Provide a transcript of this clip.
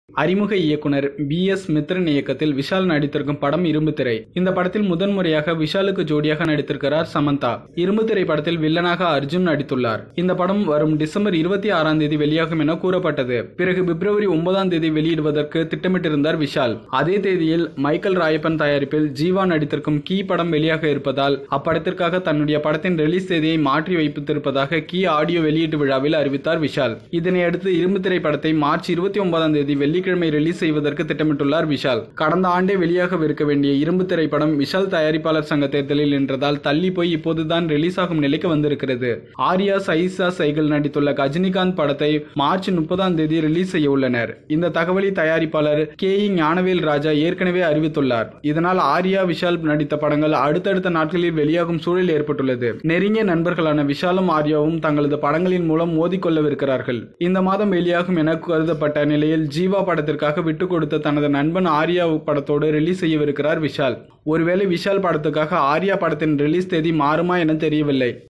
அறிமுக இயக்குனர் B S Mithran இயக்கத்தில் விஷால் நடித்திருக்கும் படம் இரும்பு திரை இந்த படத்தில் முதன்முறையாக விஷாலுக்கு ஜோடியாக நடித்திருக்கிறார் சமந்தா இரும்பு திரை படத்தில் வில்லனாக அர்ஜுன் நடித்துள்ளார் இந்த படம் வரும் டிசம்பர் இருபத்தி ஆறாம் தேதி வெளியாகும் என கூறப்பட்டது பிறகு பிப்ரவரி ஒன்பதாம் தேதி வெளியிடுவதற்கு திட்டமிட்டிருந்தார் விஷால் அதே தேதியில் மைக்கேல் ராயப்பன் தயாரிப்பில் ஜீவா நடித்திருக்கும் கீ படம் வெளியாக இருப்பதால் அப்படத்திற்காக தன்னுடைய படத்தின் ரிலீஸ் தேதியை மாற்றி வைத்திருப்பதாக கீ ஆடியோ வெளியீட்டு விழாவில் அறிவித்தார் விஷால் இதனையடுத்து இரும்பு திரை படத்தை மார்ச் இருபத்தி ஒன்பதாம் தேதி வெள்ளிக்கிழமை ரிலீஸ் செய்வதற்கு திட்டமிட்டுள்ளார் விஷால் கடந்த ஆண்டே வெளியாகவிருக்க வேண்டிய இரும்பு திரைப்படம் விஷால் தயாரிப்பாளர் சங்க தேர்தலில் நின்றதால் தள்ளி போய் இப்போதுதான் ரிலீஸ் ஆகும் நிலைக்கு வந்திருக்கிறது ஆர்யா சைசா சைகள் நடித்துள்ள ரஜினிகாந்த் படத்தை மார்ச் முப்பதாம் தேதி ரிலீஸ் செய்ய உள்ளனர் இந்த தகவலை தயாரிப்பாளர் கே இ ஞானவேல் ராஜா ஏற்கனவே அறிவித்துள்ளார் இதனால் ஆர்யா விஷால் நடித்த படங்கள் அடுத்தடுத்த நாட்களில் வெளியாகும் சூழல் ஏற்பட்டுள்ளது நெருங்கிய நண்பர்களான விஷாலும் ஆர்யாவும் தங்களது படங்களின் மூலம் மோதிக்கொள்ளவிருக்கிறார்கள் இந்த மாதம் வெளியாகும் என கருதப்பட்ட நிலையில் ஜீவா படத்திற்காக விட்டுக் கொடுத்த தனது நண்பன் ஆர்யா படத்தோடு ரிலீஸ் செய்யவிருக்கிறார் விஷால் ஒருவேளை விஷால் படத்துக்காக ஆர்யா படத்தின் ரிலீஸ் தேதி மாறுமா என தெரியவில்லை